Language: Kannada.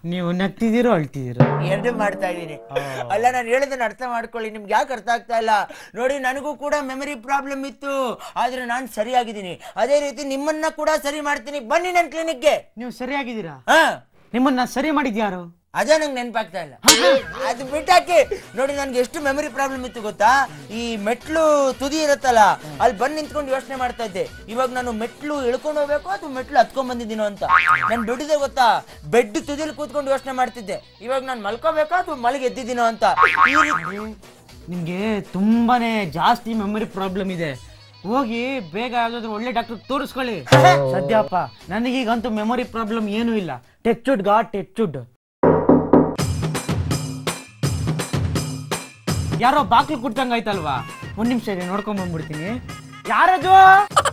ನೀವು ನಗ್ತಿದ್ದೀರೋ ಅಳ್ತಿದ್ದೀರೋ ಎರಡು ಮಾಡ್ತಾ ಇದ್ದೀನಿ ಅಲ್ಲ ನಾನು ಹೇಳೋದನ್ನ ಅರ್ಥ ಮಾಡ್ಕೊಳ್ಳಿ ನಿಮ್ಗೆ ಯಾಕೆ ಅರ್ಥ ಆಗ್ತಾ ಇಲ್ಲ ನೋಡಿ ನನಗೂ ಕೂಡ ಮೆಮರಿ ಪ್ರಾಬ್ಲಮ್ ಇತ್ತು ಆದ್ರೆ ನಾನು ಸರಿಯಾಗಿದ್ದೀನಿ ಅದೇ ರೀತಿ ನಿಮ್ಮನ್ನ ಕೂಡ ಸರಿ ಮಾಡ್ತೀನಿ ಬನ್ನಿ ನನ್ನ ಕ್ಲಿನಿಕ್ಗೆ ನೀವು ಸರಿಯಾಗಿದ್ದೀರಾ ಹಾ ನಿಮ್ಮನ್ನ ಸರಿ ಮಾಡಿದ್ಯಾರು ಅದೇ ನಂಗೆ ನೆನಪಾಗ್ತಾ ಇಲ್ಲ ಅದು ಬಿಟ್ಟಾಕಿ ನೋಡಿ ನನ್ಗೆ ಎಷ್ಟು ಮೆಮರಿ ಪ್ರಾಬ್ಲಮ್ ಇತ್ತು ಗೊತ್ತಾ ಈ ಮೆಟ್ಲು ತುದಿ ಇರುತ್ತಲ್ಲ ಅಲ್ಲಿ ಬಂದು ನಿಂತ್ಕೊಂಡು ಯೋಚನೆ ಮಾಡ್ತಾ ಇದ್ದೆ ಇವಾಗ ನಾನು ಮೆಟ್ಲು ಇಳ್ಕೊಂಡು ಹೋಗ್ಬೇಕು ಅಥವಾ ಮೆಟ್ಲು ಹತ್ಕೊಂಡ್ ಬಂದಿದ್ದೀನೋ ಅಂತ ನಾನು ಬೆಡ್ಡಿದೆ ಗೊತ್ತಾ ಬೆಡ್ ತುದಿಲಿ ಕೂತ್ಕೊಂಡು ಯೋಚನೆ ಮಾಡ್ತಿದ್ದೆ ಇವಾಗ ನಾನು ಮಲ್ಕೋಬೇಕಾ ಅಥವಾ ಮಲಗಿ ಎದ್ದಿದ್ದೀನೋ ಅಂತ ಈ ರೀತಿ ನಿಮ್ಗೆ ತುಂಬಾನೇ ಜಾಸ್ತಿ ಮೆಮೊರಿ ಪ್ರಾಬ್ಲಮ್ ಇದೆ ಹೋಗಿ ಬೇಗ ಯಾವ್ದಾದ್ರು ಒಳ್ಳೆ ಡಾಕ್ಟರ್ ತೋರಿಸ್ಕೊಳ್ಳಿ ಸದ್ಯಪ್ಪ ನನಗೀಗಂತೂ ಮೆಮೊರಿ ಪ್ರಾಬ್ಲಮ್ ಏನೂ ಇಲ್ಲ ಟೆಚ್ಚುಡ್ ಗಾ ಟೆಚ್ಚುಡ್ ಯಾರೋ ಬಾಕ್ಲು ಕುಡ್ದಂಗ್ ಆಯ್ತಲ್ವಾ ಒಂದ್ ನಿಮಿಷ ಇದೆ ನೋಡ್ಕೊಂಡ್ ಬಂದ್ಬಿಡ್ತೀನಿ ಯಾರದು